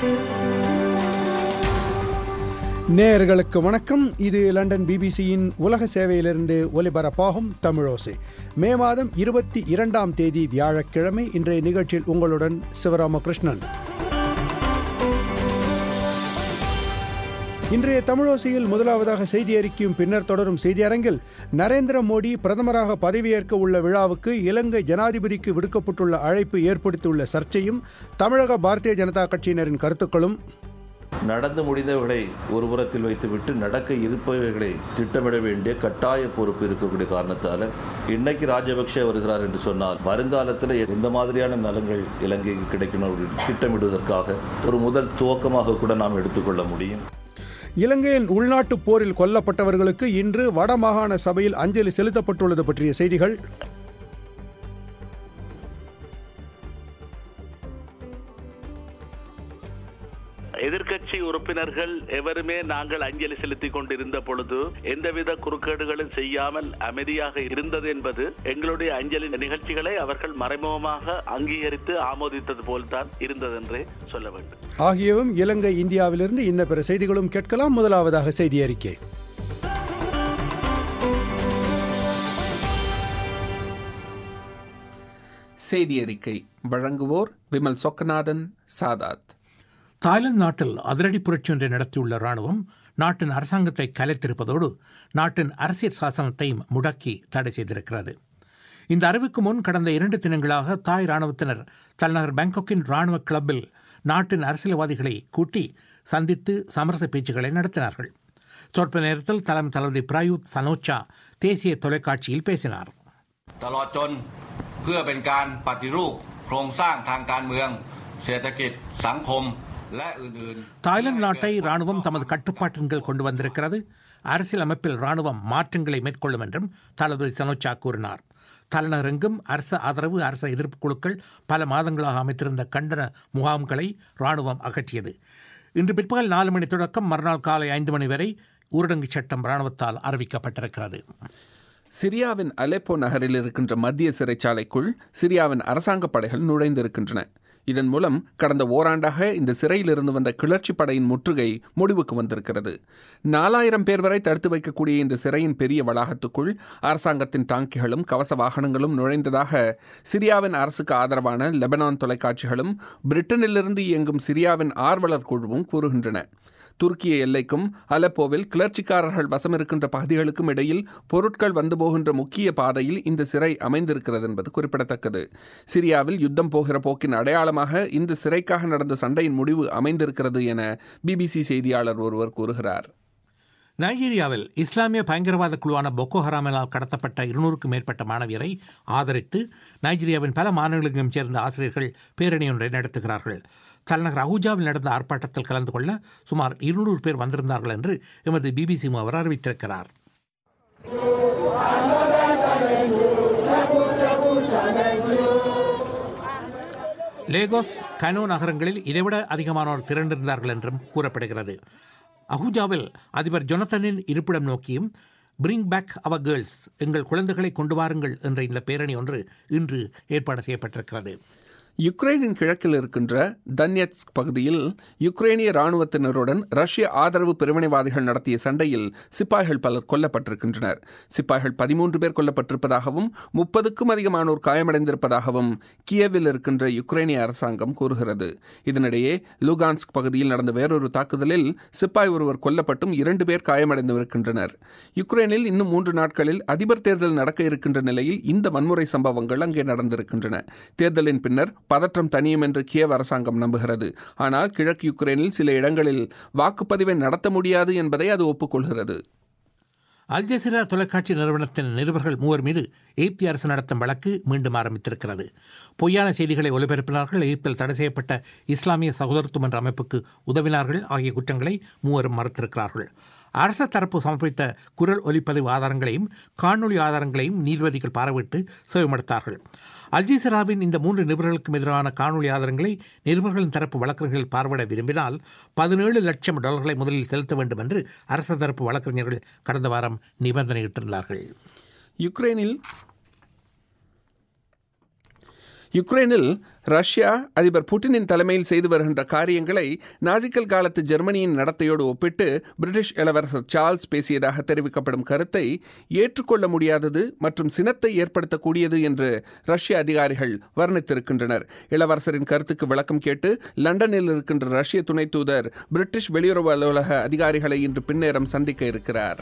நேயர்களுக்கு வணக்கம் இது லண்டன் பிபிசியின் உலக சேவையிலிருந்து ஒலிபரப்பாகும் தமிழோசை மே மாதம் இருபத்தி இரண்டாம் தேதி வியாழக்கிழமை இன்றைய நிகழ்ச்சியில் உங்களுடன் சிவராமகிருஷ்ணன் இன்றைய தமிழோசையில் முதலாவதாக செய்தி அறிக்கையும் பின்னர் தொடரும் செய்தியரங்கில் நரேந்திர மோடி பிரதமராக பதவியேற்க உள்ள விழாவுக்கு இலங்கை ஜனாதிபதிக்கு விடுக்கப்பட்டுள்ள அழைப்பு ஏற்படுத்தியுள்ள சர்ச்சையும் தமிழக பாரதிய ஜனதா கட்சியினரின் கருத்துக்களும் நடந்து முடிந்தவர்களை ஒரு புறத்தில் வைத்துவிட்டு நடக்க இருப்பவைகளை திட்டமிட வேண்டிய கட்டாய பொறுப்பு இருக்கக்கூடிய காரணத்தால் இன்னைக்கு ராஜபக்ஷ வருகிறார் என்று சொன்னால் வருங்காலத்தில் எந்த மாதிரியான நலன்கள் இலங்கைக்கு கிடைக்கணும் அப்படின்னு திட்டமிடுவதற்காக ஒரு முதல் துவக்கமாக கூட நாம் எடுத்துக்கொள்ள முடியும் இலங்கையின் உள்நாட்டு போரில் கொல்லப்பட்டவர்களுக்கு இன்று வடமாகாண சபையில் அஞ்சலி செலுத்தப்பட்டுள்ளது பற்றிய செய்திகள் எதிர்க்கட்சி உறுப்பினர்கள் எவருமே நாங்கள் அஞ்சலி செலுத்திக் கொண்டிருந்த பொழுது எந்தவித குறுக்கீடுகளும் செய்யாமல் அமைதியாக இருந்தது என்பது எங்களுடைய அஞ்சலி நிகழ்ச்சிகளை அவர்கள் மறைமுகமாக அங்கீகரித்து ஆமோதித்தது போல்தான் இருந்தது என்றே சொல்ல வேண்டும் ஆகியவும் இலங்கை இந்தியாவிலிருந்து இன்ன பிற செய்திகளும் கேட்கலாம் முதலாவதாக செய்தி அறிக்கை செய்தி அறிக்கை வழங்குவோர் விமல் சொக்கநாதன் சாதாத் தாய்லாந்து நாட்டில் அதிரடி புரட்சி ஒன்றை நடத்தியுள்ள ராணுவம் நாட்டின் அரசாங்கத்தை கலைத்திருப்பதோடு நாட்டின் அரசியல் சாசனத்தையும் முடக்கி தடை செய்திருக்கிறது இந்த அறிவுக்கு முன் கடந்த இரண்டு தினங்களாக தாய் ராணுவத்தினர் தலைநகர் பாங்காக்கின் ராணுவ கிளப்பில் நாட்டின் அரசியல்வாதிகளை கூட்டி சந்தித்து சமரச பேச்சுக்களை நடத்தினார்கள் சொற்ப நேரத்தில் தலைமை தளபதி பிரயுத் சனோச்சா தேசிய தொலைக்காட்சியில் பேசினார் ตลอดจนเพื่อเป็นการปฏิรูปโครงสร้างทางการเมือง เศรษฐกิจสังคม และอื่นๆ தாய்லாந்து நாட்டை ராணுவம் தமது கட்டுப்பாட்டின் கீழ் கொண்டு வந்திருக்கிறது அரசியல் அமைப்பில் ராணுவம் மாற்றங்களை மேற்கொள்ளும் என்றும் தளபதி சனோச்சா கூறினார் தலைநகரெங்கும் அரசு ஆதரவு அரச எதிர்ப்பு குழுக்கள் பல மாதங்களாக அமைத்திருந்த கண்டன முகாம்களை ராணுவம் அகற்றியது இன்று பிற்பகல் நாலு மணி தொடக்கம் மறுநாள் காலை ஐந்து மணி வரை ஊரடங்கு சட்டம் ராணுவத்தால் அறிவிக்கப்பட்டிருக்கிறது சிரியாவின் அலெப்போ நகரில் இருக்கின்ற மத்திய சிறைச்சாலைக்குள் சிரியாவின் அரசாங்க படைகள் நுழைந்திருக்கின்றன இதன் மூலம் கடந்த ஓராண்டாக இந்த சிறையில் இருந்து வந்த கிளர்ச்சி படையின் முற்றுகை முடிவுக்கு வந்திருக்கிறது நாலாயிரம் பேர் வரை தடுத்து வைக்கக்கூடிய இந்த சிறையின் பெரிய வளாகத்துக்குள் அரசாங்கத்தின் டாங்கிகளும் கவச வாகனங்களும் நுழைந்ததாக சிரியாவின் அரசுக்கு ஆதரவான லெபனான் தொலைக்காட்சிகளும் பிரிட்டனிலிருந்து இயங்கும் சிரியாவின் ஆர்வலர் குழுவும் கூறுகின்றன துருக்கிய எல்லைக்கும் அலப்போவில் கிளர்ச்சிக்காரர்கள் வசமிருக்கின்ற பகுதிகளுக்கும் இடையில் பொருட்கள் வந்து போகின்ற முக்கிய பாதையில் இந்த சிறை அமைந்திருக்கிறது என்பது குறிப்பிடத்தக்கது சிரியாவில் யுத்தம் போகிற போக்கின் அடையாளமாக இந்த சிறைக்காக நடந்த சண்டையின் முடிவு அமைந்திருக்கிறது என பிபிசி செய்தியாளர் ஒருவர் கூறுகிறார் நைஜீரியாவில் இஸ்லாமிய பயங்கரவாத குழுவான பொக்கோ ஹராமினால் கடத்தப்பட்ட இருநூறுக்கும் மேற்பட்ட மாணவியரை ஆதரித்து நைஜீரியாவின் பல மாநிலங்களையும் சேர்ந்த ஆசிரியர்கள் பேரணி ஒன்றை நடத்துகிறார்கள் தலைநகர் அஹூஜாவில் நடந்த ஆர்ப்பாட்டத்தில் கலந்து கொள்ள சுமார் இருநூறு பேர் வந்திருந்தார்கள் என்று எமது பிபிசி அவர் அறிவித்திருக்கிறார் லேகோஸ் கனோ நகரங்களில் இதைவிட அதிகமானோர் திரண்டிருந்தார்கள் என்றும் கூறப்படுகிறது அஹூஜாவில் அதிபர் ஜொனத்தனின் இருப்பிடம் நோக்கியும் பிரிங் பேக் அவர் கேர்ள்ஸ் எங்கள் குழந்தைகளை கொண்டு வாருங்கள் என்ற இந்த பேரணி ஒன்று இன்று ஏற்பாடு செய்யப்பட்டிருக்கிறது யுக்ரைனின் கிழக்கில் இருக்கின்ற தன்யத்ஸ்க் பகுதியில் யுக்ரைனிய ராணுவத்தினருடன் ரஷ்ய ஆதரவு பிரிவினைவாதிகள் நடத்திய சண்டையில் சிப்பாய்கள் பலர் கொல்லப்பட்டிருக்கின்றனர் சிப்பாய்கள் பதிமூன்று பேர் கொல்லப்பட்டிருப்பதாகவும் முப்பதுக்கும் அதிகமானோர் காயமடைந்திருப்பதாகவும் கியவில் இருக்கின்ற யுக்ரைனிய அரசாங்கம் கூறுகிறது இதனிடையே லுகான்ஸ்க் பகுதியில் நடந்த வேறொரு தாக்குதலில் சிப்பாய் ஒருவர் கொல்லப்பட்டும் இரண்டு பேர் காயமடைந்திருக்கின்றனர் யுக்ரைனில் இன்னும் மூன்று நாட்களில் அதிபர் தேர்தல் நடக்க இருக்கின்ற நிலையில் இந்த வன்முறை சம்பவங்கள் அங்கே நடந்திருக்கின்றன தேர்தலின் பின்னர் பதற்றம் தனியும் என்று கியவ் அரசாங்கம் நம்புகிறது ஆனால் கிழக்கு யுக்ரைனில் சில இடங்களில் வாக்குப்பதிவை நடத்த முடியாது என்பதை அது ஒப்புக்கொள்கிறது அல் ஜசீரா தொலைக்காட்சி நிறுவனத்தின் நிருபர்கள் மூவர் மீது எகிப்திய அரசு நடத்தும் வழக்கு மீண்டும் ஆரம்பித்திருக்கிறது பொய்யான செய்திகளை ஒலிபரப்பினார்கள் எகிப்தில் தடை செய்யப்பட்ட இஸ்லாமிய சகோதரத்துவம் என்ற அமைப்புக்கு உதவினார்கள் ஆகிய குற்றங்களை மூவரும் மறுத்திருக்கிறார்கள் அரச தரப்பு சமர்ப்பித்த குரல் ஒலிப்பதிவு ஆதாரங்களையும் காணொலி ஆதாரங்களையும் நீதிபதிகள் பார்வையிட்டு செவிமடுத்தார்கள் அல்ஜீசராவின் இந்த மூன்று நிபுணர்களுக்கும் எதிரான காணொலி ஆதாரங்களை நிருபர்களின் தரப்பு வழக்கறிஞர்கள் பார்வையிட விரும்பினால் பதினேழு லட்சம் டாலர்களை முதலில் செலுத்த வேண்டும் என்று அரச தரப்பு வழக்கறிஞர்கள் கடந்த வாரம் நிபந்தனையிட்டிருந்தார்கள் யுக்ரைனில் யுக்ரைனில் ரஷ்யா அதிபர் புட்டினின் தலைமையில் செய்து வருகின்ற காரியங்களை நாசிக்கல் காலத்து ஜெர்மனியின் நடத்தையோடு ஒப்பிட்டு பிரிட்டிஷ் இளவரசர் சார்ல்ஸ் பேசியதாக தெரிவிக்கப்படும் கருத்தை ஏற்றுக்கொள்ள முடியாதது மற்றும் சினத்தை ஏற்படுத்தக்கூடியது என்று ரஷ்ய அதிகாரிகள் வர்ணித்திருக்கின்றனர் இளவரசரின் கருத்துக்கு விளக்கம் கேட்டு லண்டனில் இருக்கின்ற ரஷ்ய துணை தூதர் பிரிட்டிஷ் வெளியுறவு அலுவலக அதிகாரிகளை இன்று பின்னேரம் சந்திக்க இருக்கிறார்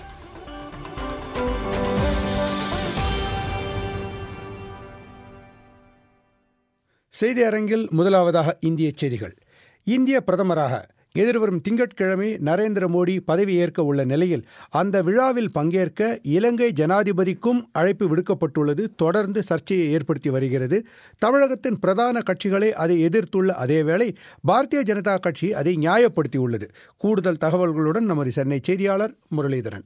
செய்தி அரங்கில் முதலாவதாக இந்திய செய்திகள் இந்திய பிரதமராக எதிர்வரும் திங்கட்கிழமை நரேந்திர மோடி பதவியேற்க உள்ள நிலையில் அந்த விழாவில் பங்கேற்க இலங்கை ஜனாதிபதிக்கும் அழைப்பு விடுக்கப்பட்டுள்ளது தொடர்ந்து சர்ச்சையை ஏற்படுத்தி வருகிறது தமிழகத்தின் பிரதான கட்சிகளை அதை எதிர்த்துள்ள அதேவேளை பாரதிய ஜனதா கட்சி அதை நியாயப்படுத்தியுள்ளது கூடுதல் தகவல்களுடன் நமது சென்னை செய்தியாளர் முரளிதரன்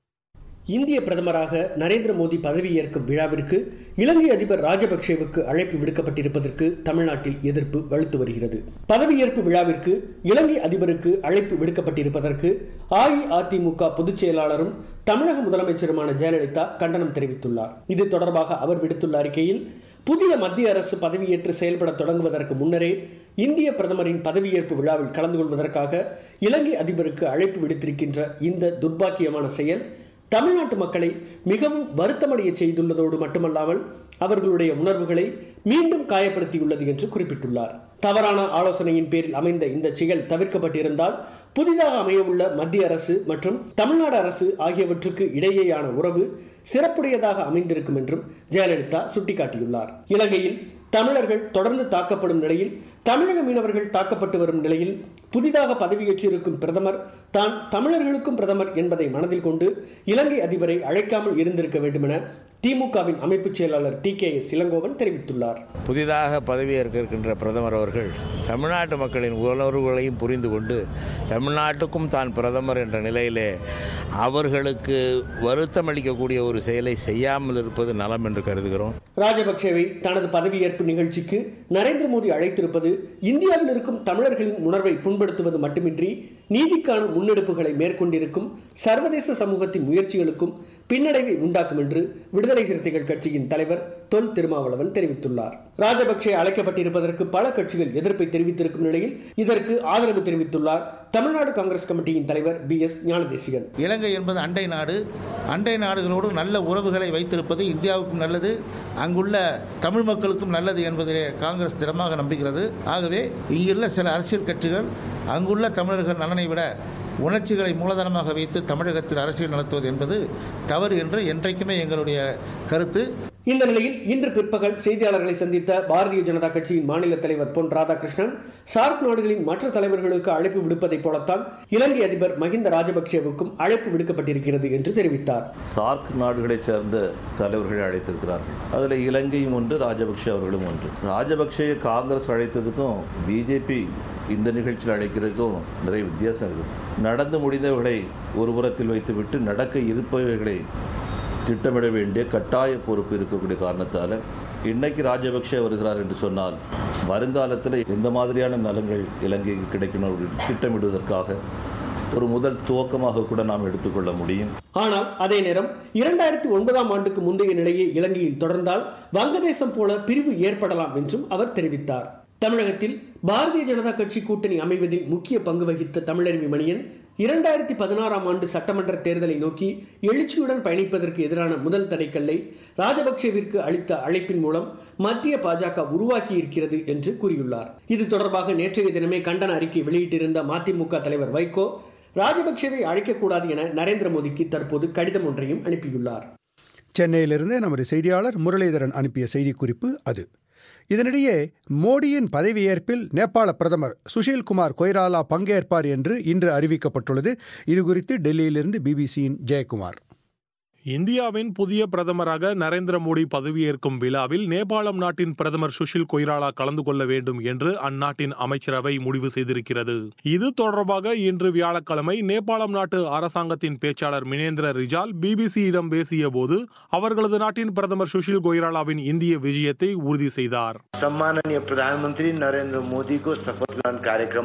இந்திய பிரதமராக நரேந்திர மோடி பதவியேற்கும் விழாவிற்கு இலங்கை அதிபர் ராஜபக்சேவுக்கு அழைப்பு விடுக்கப்பட்டிருப்பதற்கு தமிழ்நாட்டில் எதிர்ப்பு வலுத்து வருகிறது பதவியேற்பு விழாவிற்கு இலங்கை அதிபருக்கு அழைப்பு விடுக்கப்பட்டிருப்பதற்கு அஇஅதிமுக பொதுச் செயலாளரும் தமிழக முதலமைச்சருமான ஜெயலலிதா கண்டனம் தெரிவித்துள்ளார் இது தொடர்பாக அவர் விடுத்துள்ள அறிக்கையில் புதிய மத்திய அரசு பதவியேற்று செயல்பட தொடங்குவதற்கு முன்னரே இந்திய பிரதமரின் பதவியேற்பு விழாவில் கலந்து கொள்வதற்காக இலங்கை அதிபருக்கு அழைப்பு விடுத்திருக்கின்ற இந்த துர்பாக்கியமான செயல் தமிழ்நாட்டு மக்களை மிகவும் வருத்தமடைய செய்துள்ளதோடு மட்டுமல்லாமல் அவர்களுடைய உணர்வுகளை மீண்டும் காயப்படுத்தியுள்ளது என்று குறிப்பிட்டுள்ளார் தவறான ஆலோசனையின் பேரில் அமைந்த இந்த செயல் தவிர்க்கப்பட்டிருந்தால் புதிதாக அமையவுள்ள மத்திய அரசு மற்றும் தமிழ்நாடு அரசு ஆகியவற்றுக்கு இடையேயான உறவு சிறப்புடையதாக அமைந்திருக்கும் என்றும் ஜெயலலிதா சுட்டிக்காட்டியுள்ளார் இலங்கையில் தமிழர்கள் தொடர்ந்து தாக்கப்படும் நிலையில் தமிழக மீனவர்கள் தாக்கப்பட்டு வரும் நிலையில் புதிதாக பதவியேற்றிருக்கும் பிரதமர் தான் தமிழர்களுக்கும் பிரதமர் என்பதை மனதில் கொண்டு இலங்கை அதிபரை அழைக்காமல் இருந்திருக்க வேண்டும் என திமுகவின் அமைப்பு செயலாளர் டி கே எஸ் இளங்கோவன் தெரிவித்துள்ளார் புதிதாக பதவியேற்க இருக்கின்ற பிரதமர் அவர்கள் தமிழ்நாட்டு மக்களின் உணர்வுகளையும் புரிந்து கொண்டு தமிழ்நாட்டுக்கும் தான் பிரதமர் என்ற நிலையிலே அவர்களுக்கு வருத்தம் அளிக்கக்கூடிய ஒரு செயலை செய்யாமல் இருப்பது நலம் என்று கருதுகிறோம் ராஜபக்சேவை தனது பதவியேற்பு நிகழ்ச்சிக்கு நரேந்திர மோடி அழைத்திருப்பது இந்தியாவில் இருக்கும் தமிழர்களின் உணர்வை புண்படுத்துவது மட்டுமின்றி நீதிக்கான முன்னெடுப்புகளை மேற்கொண்டிருக்கும் சர்வதேச சமூகத்தின் முயற்சிகளுக்கும் பின்னடைவை உண்டாக்கும் என்று விடுதலை சிறுத்தைகள் கட்சியின் தலைவர் தொல் திருமாவளவன் தெரிவித்துள்ளார் ராஜபக்சே அழைக்கப்பட்டிருப்பதற்கு பல கட்சிகள் எதிர்ப்பை தெரிவித்திருக்கும் நிலையில் இதற்கு ஆதரவு தெரிவித்துள்ளார் தமிழ்நாடு காங்கிரஸ் கமிட்டியின் தலைவர் பி எஸ் ஞானதேசிகன் இலங்கை என்பது அண்டை நாடு அண்டை நாடுகளோடு நல்ல உறவுகளை வைத்திருப்பது இந்தியாவுக்கும் நல்லது அங்குள்ள தமிழ் மக்களுக்கும் நல்லது என்பதிலே காங்கிரஸ் திடமாக நம்புகிறது ஆகவே இங்குள்ள சில அரசியல் கட்சிகள் அங்குள்ள தமிழர்கள் நலனை விட உணர்ச்சிகளை மூலதனமாக வைத்து தமிழகத்தில் அரசியல் நடத்துவது என்பது தவறு என்று என்றைக்குமே எங்களுடைய கருத்து இந்த நிலையில் இன்று பிற்பகல் செய்தியாளர்களை சந்தித்த பாரதிய ஜனதா கட்சியின் மாநில தலைவர் பொன் ராதாகிருஷ்ணன் சார்க் நாடுகளின் மற்ற தலைவர்களுக்கு அழைப்பு விடுப்பதைப் போலத்தான் இலங்கை அதிபர் மஹிந்த ராஜபக்சேவுக்கும் அழைப்பு விடுக்கப்பட்டிருக்கிறது என்று தெரிவித்தார் சார்க் நாடுகளைச் சேர்ந்த தலைவர்களை அழைத்திருக்கிறார்கள் அதில் இலங்கையும் ஒன்று ராஜபக்ஷ அவர்களும் ஒன்று ராஜபக்ஷே காங்கிரஸ் அழைத்ததுக்கும் பிஜேபி இந்த நிகழ்ச்சியில் அழைக்கிறதுக்கும் நிறைய வித்தியாசம் இருக்குது நடந்து முடிந்தவர்களை ஒரு புறத்தில் வைத்துவிட்டு நடக்க இருப்பவைகளை திட்டமிட வேண்டிய கட்டாய பொறுப்பு இருக்கக்கூடிய காரணத்தால் இன்னைக்கு ராஜபக்ஷ வருகிறார் என்று சொன்னால் வருங்காலத்தில் எந்த மாதிரியான நலங்கள் இலங்கைக்கு கிடைக்கணும் அப்படின்னு திட்டமிடுவதற்காக ஒரு முதல் துவக்கமாக கூட நாம் எடுத்துக்கொள்ள முடியும் ஆனால் அதே நேரம் இரண்டாயிரத்தி ஒன்பதாம் ஆண்டுக்கு முந்தைய நிலையை இலங்கையில் தொடர்ந்தால் வங்கதேசம் போல பிரிவு ஏற்படலாம் என்றும் அவர் தெரிவித்தார் தமிழகத்தில் பாரதிய ஜனதா கட்சி கூட்டணி அமைவதில் முக்கிய பங்கு வகித்த தமிழருவி மணியன் இரண்டாயிரத்தி பதினாறாம் ஆண்டு சட்டமன்ற தேர்தலை நோக்கி எழுச்சியுடன் பயணிப்பதற்கு எதிரான முதல் தடைக்கல்லை ராஜபக்சேவிற்கு அளித்த அழைப்பின் மூலம் மத்திய பாஜக உருவாக்கி இருக்கிறது என்று கூறியுள்ளார் இது தொடர்பாக நேற்றைய தினமே கண்டன அறிக்கை வெளியிட்டிருந்த மதிமுக தலைவர் வைகோ ராஜபக்சேவை அழைக்கக்கூடாது என நரேந்திர மோடிக்கு தற்போது கடிதம் ஒன்றையும் அனுப்பியுள்ளார் சென்னையிலிருந்து நமது செய்தியாளர் முரளிதரன் அனுப்பிய செய்திக்குறிப்பு அது இதனிடையே மோடியின் பதவியேற்பில் நேபாள பிரதமர் சுஷில்குமார் கொய்ராலா பங்கேற்பார் என்று இன்று அறிவிக்கப்பட்டுள்ளது இதுகுறித்து டெல்லியிலிருந்து பிபிசியின் ஜெயக்குமார் இந்தியாவின் புதிய பிரதமராக நரேந்திர மோடி பதவியேற்கும் விழாவில் நேபாளம் நாட்டின் பிரதமர் சுஷில் கொய்ராலா கலந்து கொள்ள வேண்டும் என்று அந்நாட்டின் அமைச்சரவை முடிவு செய்திருக்கிறது இது தொடர்பாக இன்று வியாழக்கிழமை நேபாளம் நாட்டு அரசாங்கத்தின் பேச்சாளர் மினேந்திர ரிஜால் பிபிசியிடம் பேசிய போது அவர்களது நாட்டின் பிரதமர் சுஷில் கொய்ராலாவின் இந்திய விஜயத்தை உறுதி செய்தார் सम्माननीय प्रधानमन्त्री नरेन्द्र मोदीको शपथ ग्रहण कार्यक्रममा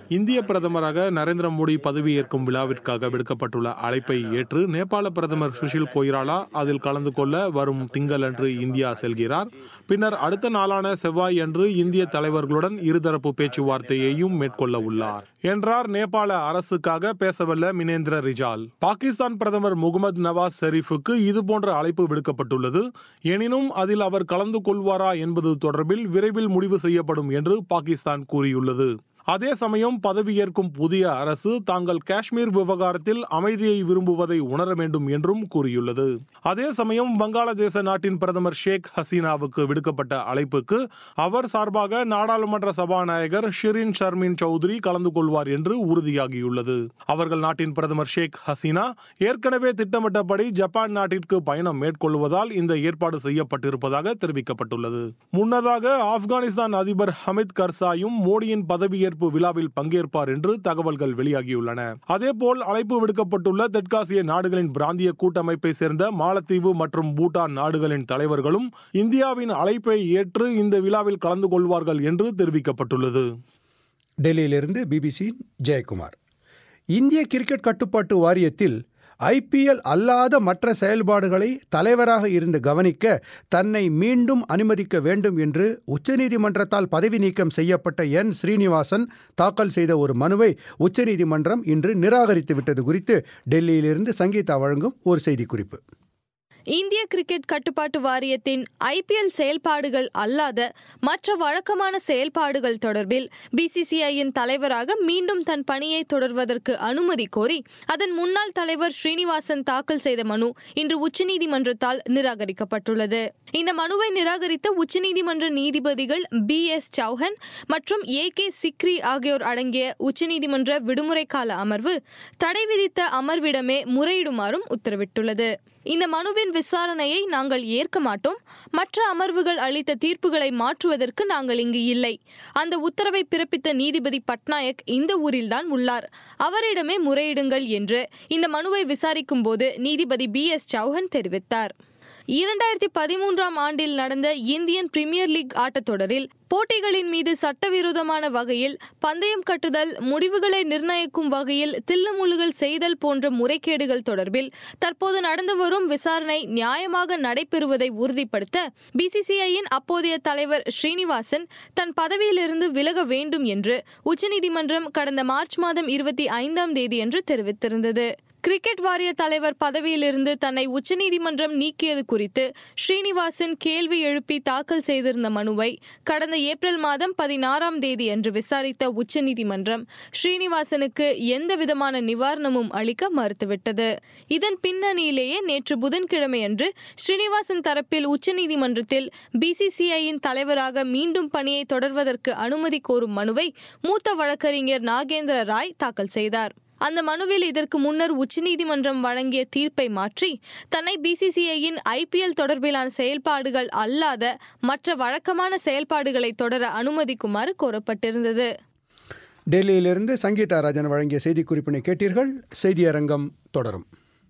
இந்திய பிரதமராக நரேந்திர மோடி பதவியேற்கும் விழாவிற்காக விடுக்கப்பட்டுள்ள அழைப்பை ஏற்று நேபாள பிரதமர் சுஷில் கொய்ராலா அதில் கலந்து கொள்ள வரும் திங்களன்று இந்தியா செல்கிறார் பின்னர் அடுத்த நாளான செவ்வாய் அன்று இந்திய தலைவர்களுடன் இருதரப்பு பேச்சுவார்த்தையையும் மேற்கொள்ள உள்ளார் என்றார் நேபாள அரசுக்காக பேசவல்ல மினேந்திர ரிஜால் பாகிஸ்தான் பிரதமர் முகமது நவாஸ் ஷெரீஃபுக்கு இதுபோன்ற அழைப்பு விடுக்கப்பட்டுள்ளது எனினும் அதில் அவர் கலந்து கொள்வாரா என்பது தொடர்பில் விரைவில் முடிவு செய்யப்படும் என்று பாகிஸ்தான் கூறியுள்ளது அதே சமயம் பதவியேற்கும் புதிய அரசு தாங்கள் காஷ்மீர் விவகாரத்தில் அமைதியை விரும்புவதை உணர வேண்டும் என்றும் கூறியுள்ளது அதே சமயம் வங்காளதேச நாட்டின் பிரதமர் ஷேக் ஹசீனாவுக்கு விடுக்கப்பட்ட அழைப்புக்கு அவர் சார்பாக நாடாளுமன்ற சபாநாயகர் ஷிரின் ஷர்மின் சௌத்ரி கலந்து கொள்வார் என்று உறுதியாகியுள்ளது அவர்கள் நாட்டின் பிரதமர் ஷேக் ஹசீனா ஏற்கனவே திட்டமிட்டபடி ஜப்பான் நாட்டிற்கு பயணம் மேற்கொள்வதால் இந்த ஏற்பாடு செய்யப்பட்டிருப்பதாக தெரிவிக்கப்பட்டுள்ளது முன்னதாக ஆப்கானிஸ்தான் அதிபர் ஹமித் கர்சாயும் மோடியின் பதவியேற்பு பதவியேற்பு விழாவில் பங்கேற்பார் என்று தகவல்கள் வெளியாகியுள்ளன அதேபோல் அழைப்பு விடுக்கப்பட்டுள்ள தெற்காசிய நாடுகளின் பிராந்திய கூட்டமைப்பை சேர்ந்த மாலத்தீவு மற்றும் பூட்டான் நாடுகளின் தலைவர்களும் இந்தியாவின் அழைப்பை ஏற்று இந்த விழாவில் கலந்து கொள்வார்கள் என்று தெரிவிக்கப்பட்டுள்ளது டெல்லியிலிருந்து பிபிசி ஜெயக்குமார் இந்திய கிரிக்கெட் கட்டுப்பாட்டு வாரியத்தில் ஐபிஎல் அல்லாத மற்ற செயல்பாடுகளை தலைவராக இருந்து கவனிக்க தன்னை மீண்டும் அனுமதிக்க வேண்டும் என்று உச்சநீதிமன்றத்தால் பதவி நீக்கம் செய்யப்பட்ட என் ஸ்ரீனிவாசன் தாக்கல் செய்த ஒரு மனுவை உச்சநீதிமன்றம் இன்று நிராகரித்து விட்டது குறித்து டெல்லியிலிருந்து சங்கீதா வழங்கும் ஒரு செய்திக்குறிப்பு இந்திய கிரிக்கெட் கட்டுப்பாட்டு வாரியத்தின் ஐபிஎல் செயல்பாடுகள் அல்லாத மற்ற வழக்கமான செயல்பாடுகள் தொடர்பில் பிசிசிஐயின் தலைவராக மீண்டும் தன் பணியை தொடர்வதற்கு அனுமதி கோரி அதன் முன்னாள் தலைவர் ஸ்ரீனிவாசன் தாக்கல் செய்த மனு இன்று உச்சநீதிமன்றத்தால் நிராகரிக்கப்பட்டுள்ளது இந்த மனுவை நிராகரித்த உச்சநீதிமன்ற நீதிபதிகள் பி எஸ் சௌஹன் மற்றும் ஏ கே சிக்ரி ஆகியோர் அடங்கிய உச்சநீதிமன்ற விடுமுறை கால அமர்வு தடை விதித்த அமர்விடமே முறையிடுமாறும் உத்தரவிட்டுள்ளது இந்த மனுவின் விசாரணையை நாங்கள் ஏற்க மாட்டோம் மற்ற அமர்வுகள் அளித்த தீர்ப்புகளை மாற்றுவதற்கு நாங்கள் இங்கு இல்லை அந்த உத்தரவை பிறப்பித்த நீதிபதி பட்நாயக் இந்த ஊரில்தான் உள்ளார் அவரிடமே முறையிடுங்கள் என்று இந்த மனுவை விசாரிக்கும் போது நீதிபதி பி எஸ் சௌஹன் தெரிவித்தார் இரண்டாயிரத்தி பதிமூன்றாம் ஆண்டில் நடந்த இந்தியன் பிரீமியர் லீக் ஆட்டத்தொடரில் போட்டிகளின் மீது சட்டவிரோதமான வகையில் பந்தயம் கட்டுதல் முடிவுகளை நிர்ணயிக்கும் வகையில் தில்லுமுள்ளுகள் செய்தல் போன்ற முறைகேடுகள் தொடர்பில் தற்போது நடந்து வரும் விசாரணை நியாயமாக நடைபெறுவதை உறுதிப்படுத்த பிசிசிஐயின் அப்போதைய தலைவர் ஸ்ரீனிவாசன் தன் பதவியிலிருந்து விலக வேண்டும் என்று உச்சநீதிமன்றம் கடந்த மார்ச் மாதம் இருபத்தி ஐந்தாம் தேதியன்று தெரிவித்திருந்தது கிரிக்கெட் வாரிய தலைவர் பதவியிலிருந்து தன்னை உச்சநீதிமன்றம் நீக்கியது குறித்து ஸ்ரீனிவாசன் கேள்வி எழுப்பி தாக்கல் செய்திருந்த மனுவை கடந்த ஏப்ரல் மாதம் பதினாறாம் தேதி அன்று விசாரித்த உச்சநீதிமன்றம் ஸ்ரீனிவாசனுக்கு எந்த விதமான நிவாரணமும் அளிக்க மறுத்துவிட்டது இதன் பின்னணியிலேயே நேற்று புதன்கிழமையன்று ஸ்ரீனிவாசன் தரப்பில் உச்சநீதிமன்றத்தில் பிசிசிஐயின் தலைவராக மீண்டும் பணியை தொடர்வதற்கு அனுமதி கோரும் மனுவை மூத்த வழக்கறிஞர் நாகேந்திர ராய் தாக்கல் செய்தார் அந்த மனுவில் இதற்கு முன்னர் உச்சநீதிமன்றம் வழங்கிய தீர்ப்பை மாற்றி தன்னை பிசிசிஐயின் ஐபிஎல் தொடர்பிலான செயல்பாடுகள் அல்லாத மற்ற வழக்கமான செயல்பாடுகளை தொடர அனுமதிக்குமாறு கோரப்பட்டிருந்தது டெல்லியிலிருந்து சங்கீதா ராஜன் வழங்கிய செய்திக்குறிப்பினை கேட்டீர்கள் செய்தியரங்கம் தொடரும்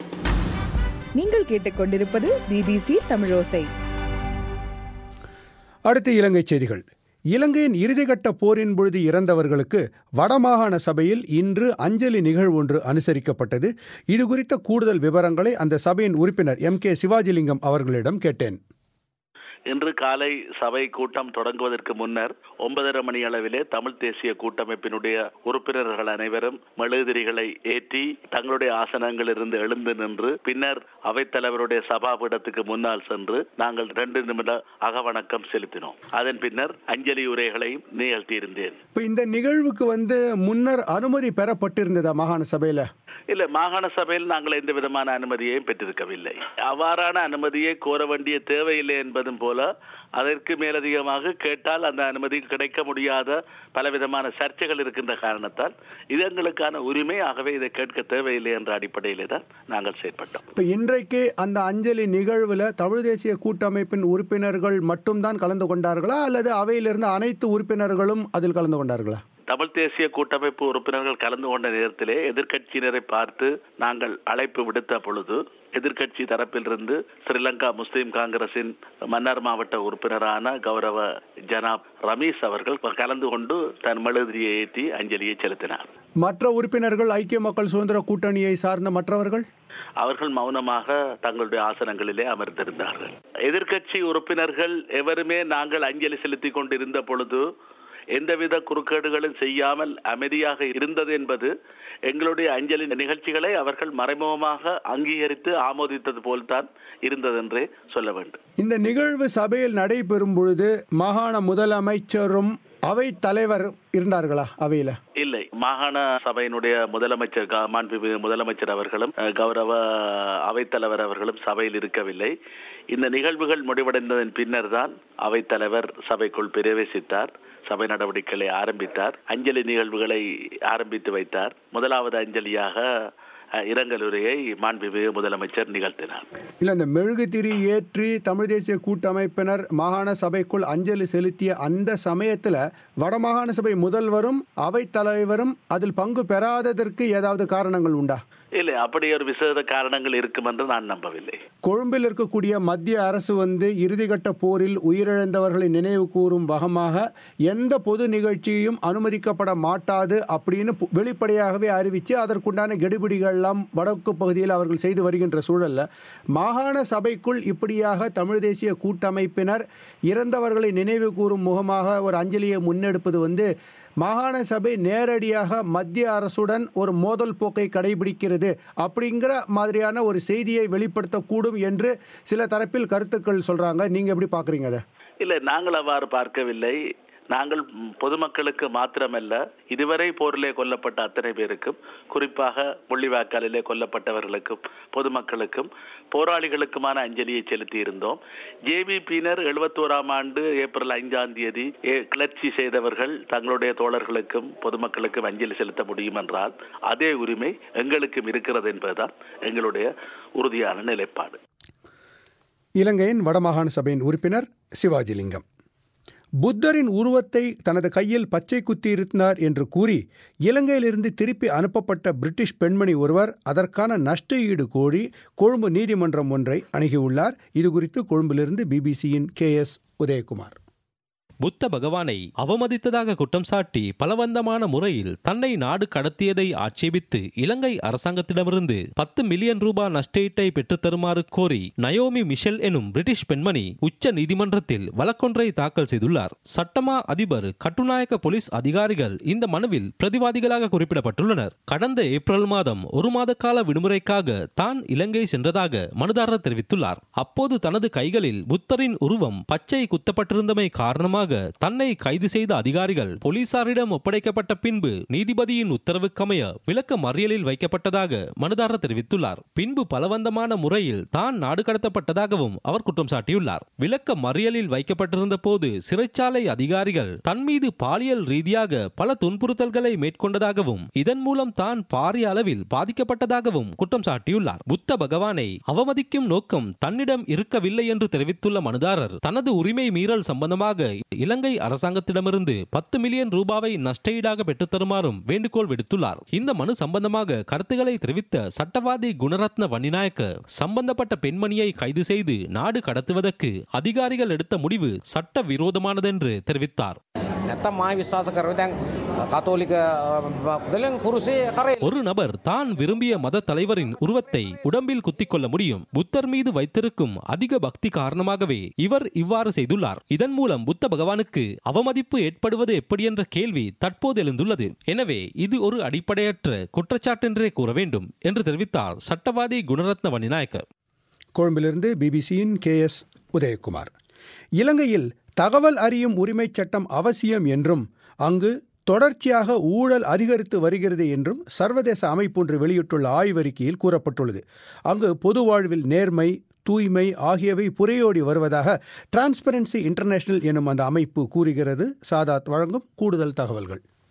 நீங்கள் கேட்டுக்கொண்டிருப்பது பிபிசி தமிழோசை அடுத்து இலங்கை செய்திகள் இலங்கையின் இறுதிக்கட்ட போரின் பொழுது இறந்தவர்களுக்கு வடமாகாண சபையில் இன்று அஞ்சலி நிகழ்வு ஒன்று அனுசரிக்கப்பட்டது இது குறித்த கூடுதல் விவரங்களை அந்த சபையின் உறுப்பினர் எம் கே சிவாஜிலிங்கம் அவர்களிடம் கேட்டேன் இன்று காலை சபை கூட்டம் தொடங்குவதற்கு முன்னர் ஒன்பதரை மணி அளவிலே தமிழ் தேசிய கூட்டமைப்பினுடைய உறுப்பினர்கள் அனைவரும் மெழுகுதிரிகளை ஏற்றி தங்களுடைய ஆசனங்களிலிருந்து எழுந்து நின்று பின்னர் அவைத்தலைவருடைய சபாபீடத்துக்கு முன்னால் சென்று நாங்கள் ரெண்டு நிமிட அகவணக்கம் செலுத்தினோம் அதன் பின்னர் அஞ்சலி உரைகளையும் நிகழ்த்தியிருந்தேன் இப்போ இந்த நிகழ்வுக்கு வந்து முன்னர் அனுமதி பெறப்பட்டிருந்ததா மாகாண சபையில இல்ல மாகாண சபையில் நாங்கள் எந்த விதமான அனுமதியையும் பெற்றிருக்கவில்லை அவ்வாறான அனுமதியை கோர வேண்டிய தேவையில்லை என்பதும் போல அதற்கு மேலதிகமாக கேட்டால் அந்த அனுமதி கிடைக்க முடியாத பலவிதமான சர்ச்சைகள் இருக்கின்ற காரணத்தால் இது எங்களுக்கான உரிமை ஆகவே இதை கேட்க தேவையில்லை என்ற அடிப்படையிலே தான் நாங்கள் செயற்பட்டோம் இப்போ இன்றைக்கு அந்த அஞ்சலி நிகழ்வில் தமிழ் தேசிய கூட்டமைப்பின் உறுப்பினர்கள் மட்டும்தான் கலந்து கொண்டார்களா அல்லது அவையிலிருந்து அனைத்து உறுப்பினர்களும் அதில் கலந்து கொண்டார்களா தமிழ் தேசிய கூட்டமைப்பு உறுப்பினர்கள் கலந்து கொண்ட நேரத்திலே எதிர்க்கட்சியினரை பார்த்து நாங்கள் அழைப்பு விடுத்த பொழுது எதிர்க்கட்சி தரப்பிலிருந்து ஸ்ரீலங்கா முஸ்லிம் காங்கிரசின் மன்னார் மாவட்ட உறுப்பினரான கௌரவ ஜனாப் ரமீஸ் அவர்கள் கலந்து கொண்டு தன் மெழுதிரியை ஏற்றி அஞ்சலியை செலுத்தினார் மற்ற உறுப்பினர்கள் ஐக்கிய மக்கள் சுதந்திர கூட்டணியை சார்ந்த மற்றவர்கள் அவர்கள் மௌனமாக தங்களுடைய ஆசனங்களிலே அமர்ந்திருந்தார்கள் எதிர்க்கட்சி உறுப்பினர்கள் எவருமே நாங்கள் அஞ்சலி செலுத்திக் கொண்டிருந்த பொழுது எந்தவித குறுக்கீடுகளும் செய்யாமல் அமைதியாக இருந்தது என்பது எங்களுடைய அஞ்சலி நிகழ்ச்சிகளை அவர்கள் மறைமுகமாக அங்கீகரித்து ஆமோதித்தது போல்தான் இருந்ததென்றே சொல்ல வேண்டும் இந்த நிகழ்வு சபையில் நடைபெறும் பொழுது மாகாண முதலமைச்சரும் அவை தலைவர் இருந்தார்களா அவையில இல்லை மாகாண சபையினுடைய முதலமைச்சர் க- மாண்புமிகு முதலமைச்சர் அவர்களும் அஹ், கௌரவ அவைத்தலைவர் அவர்களும் சபையில் இருக்கவில்லை இந்த நிகழ்வுகள் முடிவடைந்ததன் பின்னர் தான் அவைத்தலைவர் சபைக்குள் பிரவேசித்தார் சபை நடவடிக்கைகளை ஆரம்பித்தார் அஞ்சலி நிகழ்வுகளை ஆரம்பித்து வைத்தார் முதலாவது அஞ்சலியாக அஹ், இரங்கலுரையை மாண்புமிகு முதலமைச்சர் நிகழ்த்தினார் இல்ல இந்த மெழுகுதிரி ஏற்றி தமிழ் தேசிய கூட்டமைப்பினர் மாகாண சபைக்குள் அஞ்சலி செலுத்திய அந்த சமயத்துல வடமாகாண சபை முதல்வரும் அவைத் தலைவரும் அதில் பங்கு பெறாததற்கு ஏதாவது காரணங்கள் உண்டா இல்லை அப்படி ஒரு விசேட காரணங்கள் இருக்கும் என்று நான் நம்பவில்லை கொழும்பில் இருக்கக்கூடிய மத்திய அரசு வந்து இறுதிக்கட்ட போரில் உயிரிழந்தவர்களை நினைவு கூறும் வகமாக எந்த பொது நிகழ்ச்சியும் அனுமதிக்கப்பட மாட்டாது அப்படின்னு பு- வெளிப்படையாகவே அறிவித்து அதற்குண்டான கெடுபிடிகள்லாம் வடக்கு பகுதியில் அவர்கள் செய்து வருகின்ற சூழல்ல மாகாண சபைக்குள் இப்படியாக தமிழ் தேசிய கூட்டமைப்பினர் இறந்தவர்களை நினைவு கூறும் முகமாக ஒரு அஞ்சலியை முன்னெடுப்பது வந்து மாகாண சபை நேரடியாக மத்திய அரசுடன் ஒரு மோதல் போக்கை கடைபிடிக்கிறது அப்படிங்கிற மாதிரியான ஒரு செய்தியை வெளிப்படுத்தக்கூடும் என்று சில தரப்பில் கருத்துக்கள் சொல்றாங்க நீங்க எப்படி பாக்குறீங்க அதை இல்லை நாங்கள் அவ்வாறு பார்க்கவில்லை நாங்கள் ம், பொதுமக்களுக்கு மாத்திரமல்ல இதுவரை போரிலே கொல்லப்பட்ட அத்தனை பேருக்கும் குறிப்பாக முள்ளிவாய்க்காலிலே கொல்லப்பட்டவர்களுக்கும் பொதுமக்களுக்கும் போராளிகளுக்குமான அஞ்சலியை செலுத்தி இருந்தோம் ஜேவிபியினர் எழுபத்தோராம் ஆண்டு ஏப்ரல் ஐந்தாம் தேதி ஏ- கிளர்ச்சி செய்தவர்கள் தங்களுடைய தோழர்களுக்கும் பொதுமக்களுக்கும் அஞ்சலி செலுத்த முடியும் என்றால் அதே உரிமை எங்களுக்கும் இருக்கிறது என்பதுதான் எங்களுடைய உறுதியான நிலைப்பாடு இலங்கையின் வடமாகாண சபையின் உறுப்பினர் சிவாஜிலிங்கம் புத்தரின் உருவத்தை தனது கையில் பச்சை குத்தி இருந்தார் என்று கூறி இலங்கையிலிருந்து திருப்பி அனுப்பப்பட்ட பிரிட்டிஷ் பெண்மணி ஒருவர் அதற்கான நஷ்ட ஈடு கோரி கொழும்பு நீதிமன்றம் ஒன்றை அணுகியுள்ளார் இது குறித்து கொழும்பிலிருந்து பிபிசியின் கே எஸ் உதயகுமார் புத்த பகவானை அவமதித்ததாக குற்றம் சாட்டி பலவந்தமான முறையில் தன்னை நாடு கடத்தியதை ஆட்சேபித்து இலங்கை அரசாங்கத்திடமிருந்து பத்து மில்லியன் ரூபாய் நஷ்டஈட்டை பெற்றுத் தருமாறு கோரி நயோமி மிஷெல் எனும் பிரிட்டிஷ் பெண்மணி உச்ச நீதிமன்றத்தில் வழக்கொன்றை தாக்கல் செய்துள்ளார் சட்டமா அதிபர் கட்டுநாயக்க போலீஸ் அதிகாரிகள் இந்த மனுவில் பிரதிவாதிகளாக குறிப்பிடப்பட்டுள்ளனர் கடந்த ஏப்ரல் மாதம் ஒரு மாத கால விடுமுறைக்காக தான் இலங்கை சென்றதாக மனுதாரர் தெரிவித்துள்ளார் அப்போது தனது கைகளில் புத்தரின் உருவம் பச்சை குத்தப்பட்டிருந்தமை காரணமாக தன்னை கைது செய்த அதிகாரிகள் போலீசாரிடம் ஒப்படைக்கப்பட்ட பின்பு நீதிபதியின் உத்தரவுக்கமைய விளக்க மறியலில் வைக்கப்பட்டதாக மனுதாரர் தெரிவித்துள்ளார் பின்பு பலவந்தமான முறையில் தான் நாடு கடத்தப்பட்டதாகவும் அவர் குற்றம் சாட்டியுள்ளார் விளக்க மறியலில் வைக்கப்பட்டிருந்த போது சிறைச்சாலை அதிகாரிகள் தன் மீது பாலியல் ரீதியாக பல துன்புறுத்தல்களை மேற்கொண்டதாகவும் இதன் மூலம் தான் பாரிய அளவில் பாதிக்கப்பட்டதாகவும் குற்றம் சாட்டியுள்ளார் புத்த பகவானை அவமதிக்கும் நோக்கம் தன்னிடம் இருக்கவில்லை என்று தெரிவித்துள்ள மனுதாரர் தனது உரிமை மீறல் சம்பந்தமாக இலங்கை அரசாங்கத்திடமிருந்து பத்து மில்லியன் ரூபாவை நஷ்டஈடாக பெற்றுத் தருமாறும் வேண்டுகோள் விடுத்துள்ளார் இந்த மனு சம்பந்தமாக கருத்துக்களை தெரிவித்த சட்டவாதி குணரத்ன வன்னிநாயக்க சம்பந்தப்பட்ட பெண்மணியை கைது செய்து நாடு கடத்துவதற்கு அதிகாரிகள் எடுத்த முடிவு சட்ட விரோதமானதென்று தெரிவித்தார் නැත්තම් මා විශ්වාස කරව දැන් කතෝලික පුදලෙන් කුරුසේ කරේ ஒரு நபர் தான் விரும்பிய மத தலைவரின் உருவத்தை உடம்பில் குத்திக் கொள்ள முடியும் புத்தர் மீது வைத்திருக்கும் அதிக பக்தி காரணமாகவே இவர் இவ்வாறு செய்துள்ளார் இதன் மூலம் புத்த பகவானுக்கு அவமதிப்பு ஏற்படுவது எப்படி என்ற கேள்வி தற்போது எழுந்துள்ளது எனவே இது ஒரு அடிப்படையற்ற குற்றச்சாட்டென்றே கூற வேண்டும் என்று தெரிவித்தார் சட்டவாதி குணரத்ன வன்னிநாயக்க கொழும்பிலிருந்து பிபிசியின் கே எஸ் உதயகுமார் இலங்கையில் தகவல் அறியும் உரிமைச் சட்டம் அவசியம் என்றும் அங்கு தொடர்ச்சியாக ஊழல் அதிகரித்து வருகிறது என்றும் சர்வதேச அமைப்பு ஒன்று வெளியிட்டுள்ள ஆய்வறிக்கையில் கூறப்பட்டுள்ளது அங்கு பொது வாழ்வில் நேர்மை தூய்மை ஆகியவை புரையோடி வருவதாக டிரான்ஸ்பரன்சி இன்டர்நேஷனல் எனும் அந்த அமைப்பு கூறுகிறது சாதாத் வழங்கும் கூடுதல் தகவல்கள்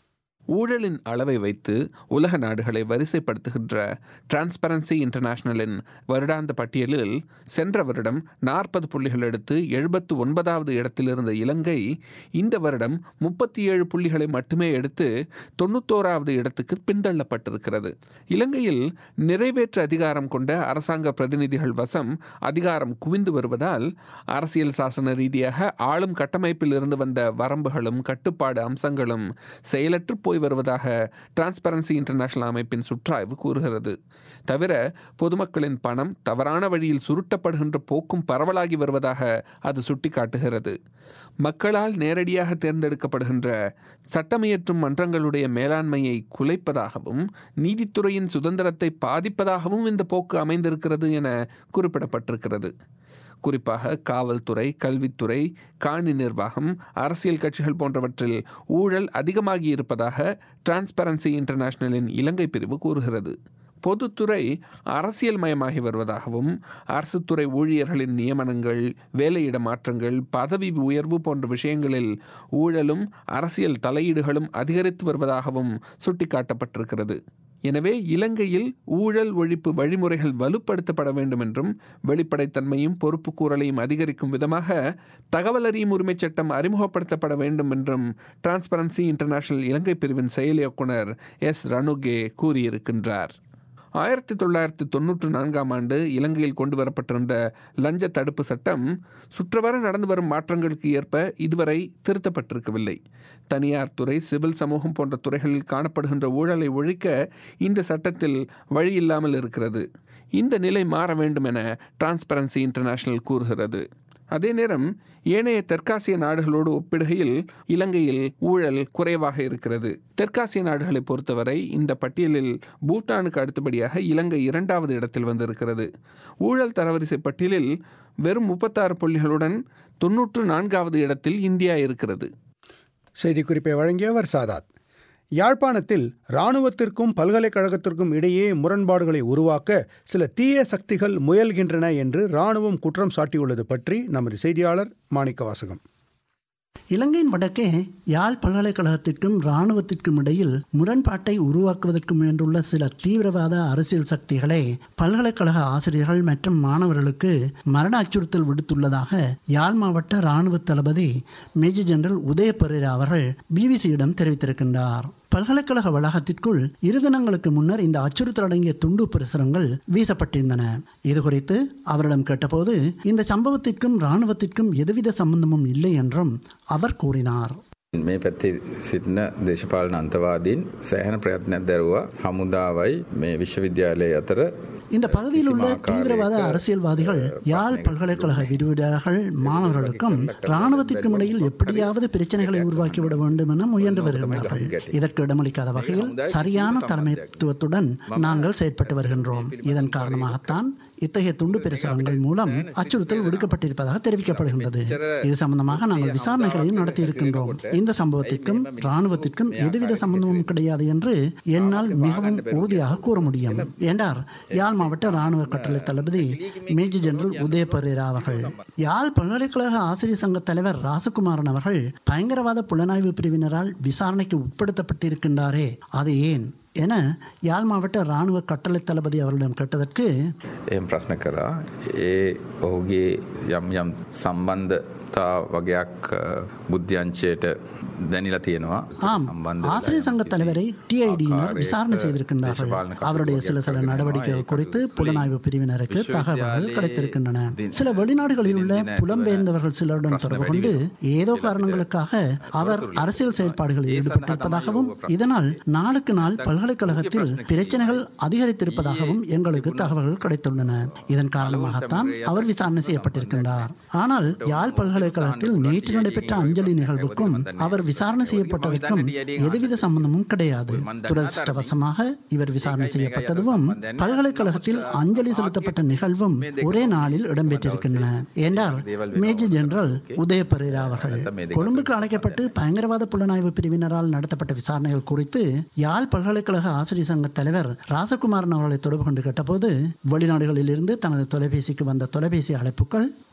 ஊழலின் அளவை வைத்து உலக நாடுகளை வரிசைப்படுத்துகின்ற டிரான்ஸ்பரன்சி இன்டர்நேஷனலின் வருடாந்த பட்டியலில் சென்ற வருடம் நாற்பது புள்ளிகள் எடுத்து எழுபத்து ஒன்பதாவது இடத்தில் இருந்த இலங்கை இந்த வருடம் முப்பத்தி ஏழு புள்ளிகளை மட்டுமே எடுத்து தொண்ணூத்தோராவது இடத்துக்கு பின்தள்ளப்பட்டிருக்கிறது இலங்கையில் நிறைவேற்று அதிகாரம் கொண்ட அரசாங்க பிரதிநிதிகள் வசம் அதிகாரம் குவிந்து வருவதால் அரசியல் சாசன ரீதியாக ஆளும் கட்டமைப்பில் இருந்து வந்த வரம்புகளும் கட்டுப்பாடு அம்சங்களும் செயலற்று போய் வருவதாக டிரான்ஸ்பரன்சி இன்டர்நேஷனல் அமைப்பின் சுற்றாய்வு கூறுகிறது தவிர பொதுமக்களின் பணம் தவறான வழியில் சுருட்டப்படுகின்ற போக்கும் பரவலாகி வருவதாக அது சுட்டிக்காட்டுகிறது மக்களால் நேரடியாக தேர்ந்தெடுக்கப்படுகின்ற சட்டமியற்றும் மன்றங்களுடைய மேலாண்மையை குலைப்பதாகவும் நீதித்துறையின் சுதந்திரத்தை பாதிப்பதாகவும் இந்த போக்கு அமைந்திருக்கிறது என குறிப்பிடப்பட்டிருக்கிறது குறிப்பாக காவல்துறை கல்வித்துறை காணி நிர்வாகம் அரசியல் கட்சிகள் போன்றவற்றில் ஊழல் அதிகமாகி இருப்பதாக டிரான்ஸ்பரன்சி இன்டர்நேஷனலின் இலங்கை பிரிவு கூறுகிறது பொதுத்துறை அரசியல் மயமாகி வருவதாகவும் அரசு துறை ஊழியர்களின் நியமனங்கள் வேலையிட மாற்றங்கள் பதவி உயர்வு போன்ற விஷயங்களில் ஊழலும் அரசியல் தலையீடுகளும் அதிகரித்து வருவதாகவும் சுட்டிக்காட்டப்பட்டிருக்கிறது எனவே இலங்கையில் ஊழல் ஒழிப்பு வழிமுறைகள் வலுப்படுத்தப்பட வேண்டும் என்றும் வெளிப்படைத்தன்மையும் பொறுப்புக்கூறலையும் அதிகரிக்கும் விதமாக தகவல் அறியும் உரிமைச் சட்டம் அறிமுகப்படுத்தப்பட வேண்டும் என்றும் டிரான்ஸ்பரன்சி இன்டர்நேஷனல் இலங்கை பிரிவின் செயல் இயக்குனர் எஸ் ரணுகே கூறியிருக்கின்றார் ஆயிரத்தி தொள்ளாயிரத்தி தொண்ணூற்று நான்காம் ஆண்டு இலங்கையில் கொண்டு வரப்பட்டிருந்த லஞ்ச தடுப்பு சட்டம் சுற்றவர நடந்து வரும் மாற்றங்களுக்கு ஏற்ப இதுவரை திருத்தப்பட்டிருக்கவில்லை தனியார் துறை சிவில் சமூகம் போன்ற துறைகளில் காணப்படுகின்ற ஊழலை ஒழிக்க இந்த சட்டத்தில் வழியில்லாமல் இருக்கிறது இந்த நிலை மாற வேண்டும் என டிரான்ஸ்பரன்சி இன்டர்நேஷனல் கூறுகிறது அதே நேரம் ஏனைய தெற்காசிய நாடுகளோடு ஒப்பிடுகையில் இலங்கையில் ஊழல் குறைவாக இருக்கிறது தெற்காசிய நாடுகளை பொறுத்தவரை இந்த பட்டியலில் பூட்டானுக்கு அடுத்தபடியாக இலங்கை இரண்டாவது இடத்தில் வந்திருக்கிறது ஊழல் தரவரிசை பட்டியலில் வெறும் முப்பத்தாறு புள்ளிகளுடன் தொன்னூற்று நான்காவது இடத்தில் இந்தியா இருக்கிறது செய்திக்குறிப்பை வழங்கியவர் சாதாத் யாழ்ப்பாணத்தில் இராணுவத்திற்கும் பல்கலைக்கழகத்திற்கும் இடையே முரண்பாடுகளை உருவாக்க சில தீய சக்திகள் முயல்கின்றன என்று இராணுவம் குற்றம் சாட்டியுள்ளது பற்றி நமது செய்தியாளர் மாணிக்க வாசகம் இலங்கையின் வடக்கே யாழ் பல்கலைக்கழகத்திற்கும் இராணுவத்திற்கும் இடையில் முரண்பாட்டை உருவாக்குவதற்கு முயன்றுள்ள சில தீவிரவாத அரசியல் சக்திகளை பல்கலைக்கழக ஆசிரியர்கள் மற்றும் மாணவர்களுக்கு மரண அச்சுறுத்தல் விடுத்துள்ளதாக யாழ் மாவட்ட இராணுவ தளபதி மேஜர் ஜெனரல் உதய பெரேரா அவர்கள் பிபிசியிடம் தெரிவித்திருக்கின்றார் பல்கலைக்கழக வளாகத்திற்குள் இரு தினங்களுக்கு முன்னர் இந்த அச்சுறுத்தல் அடங்கிய துண்டு பிரசுரங்கள் வீசப்பட்டிருந்தன இது குறித்து அவரிடம் கேட்டபோது இந்த சம்பவத்திற்கும் இராணுவத்திற்கும் எதுவித சம்பந்தமும் இல்லை என்றும் அவர் கூறினார் මේ පැත්තේ සිටින දේශපාලන අන්තවාදීන් සෑහන ප්‍රයත්නයක් දැරුවා හමුදාවයි මේ විශ්වවිද්‍යාලය අතර இந்த பகுதியில் உள்ள தீவிரவாத அரசியல்வாதிகள் யாழ் பல்கலைக்கழக விரிவுரையாளர்கள் மாணவர்களுக்கும் இராணுவத்திற்கும் இடையில் எப்படியாவது பிரச்சனைகளை உருவாக்கிவிட வேண்டும் என முயன்று வருகின்றார்கள் இதற்கு இடமளிக்காத வகையில் சரியான தலைமைத்துவத்துடன் நாங்கள் செயற்பட்டு வருகின்றோம் இதன் காரணமாகத்தான் இத்தகைய துண்டு பிரசுரங்கள் மூலம் அச்சுறுத்தல் விடுக்கப்பட்டிருப்பதாக தெரிவிக்கப்படுகின்றது இது சம்பந்தமாக நாங்கள் விசாரணைகளையும் நடத்தி இருக்கின்றோம் இந்த சம்பவத்திற்கும் இராணுவத்திற்கும் எதுவித சம்பந்தமும் கிடையாது என்று என்னால் மிகவும் உறுதியாக கூற முடியும் என்றார் யாழ் மாவட்ட இராணுவ கட்டளை தளபதி மேஜர் ஜெனரல் உதய பரேரா அவர்கள் யாழ் பல்கலைக்கழக ஆசிரியர் சங்க தலைவர் ராசகுமாரன் அவர்கள் பயங்கரவாத புலனாய்வு பிரிவினரால் விசாரணைக்கு உட்படுத்தப்பட்டிருக்கின்றாரே அது ஏன் என யாழ் மாவட்ட இராணுவ கட்டளை தளபதி அவர்களிடம் கேட்டதற்கு එම ප්‍රශ්න කරා ඒ ඔහුගේ යම් යම් සම්බන්ධතා වගයක් බුද්ධ්‍යංචයට දැනිලා තියෙනවා ஆம் ஆசிரியர் சங்க தலைவரை டிஐடியினர் விசாரணை செய்திருக்கின்றார்கள் அவருடைய சில சில நடவடிக்கைகள் குறித்து புலனாய்வு பிரிவினருக்கு தகவல்கள் கிடைத்திருக்கின்றன சில வெளிநாடுகளில் உள்ள புலம்பெயர்ந்தவர்கள் சிலருடன் தொடர்பு கொண்டு ஏதோ காரணங்களுக்காக அவர் அரசியல் செயல்பாடுகளில் ஈடுபட்டிருப்பதாகவும் இதனால் நாளுக்கு நாள் பல்கலைக்கழகத்தில் பிரச்சனைகள் அதிகரித்திருப்பதாகவும் எங்களுக்கு தகவல்கள் கிடைத்துள்ளன இதன் காரணமாகத்தான் அவர் விசாரணை செய்யப்பட்டிருக்கின்றார் ஆனால் யாழ் பல்கலைக்கழகத்தில் நேற்று நடைபெற்ற அஞ்சலி நிகழ்வுக்கும் அவர் விசாரணை செய்யப்பட்டதற்கும் எதுவித சம்பந்தமும் கிடையாது துரதிருஷ்டவசமாக இவர் விசாரணை செய்யப்பட்டதும் பல்கலைக்கழகத்தில் அஞ்சலி செலுத்தப்பட்ட நிகழ்வும் ஒரே நாளில் இடம்பெற்றிருக்கின்றன என்றார் மேஜர் ஜெனரல் உதய பரேரா அவர்கள் கொழும்புக்கு அழைக்கப்பட்டு பயங்கரவாத புலனாய்வு பிரிவினரால் நடத்தப்பட்ட விசாரணைகள் குறித்து யாழ் பல்கலைக்கழக ஆசிரியர் சங்க தலைவர் ராசகுமாரன் அவர்களை தொடர்பு கொண்டு கேட்டபோது வெளிநாடுகளில் இருந்து தனது தொலைபேசிக்கு வந்த தொலைபேசி அழைப்புகள்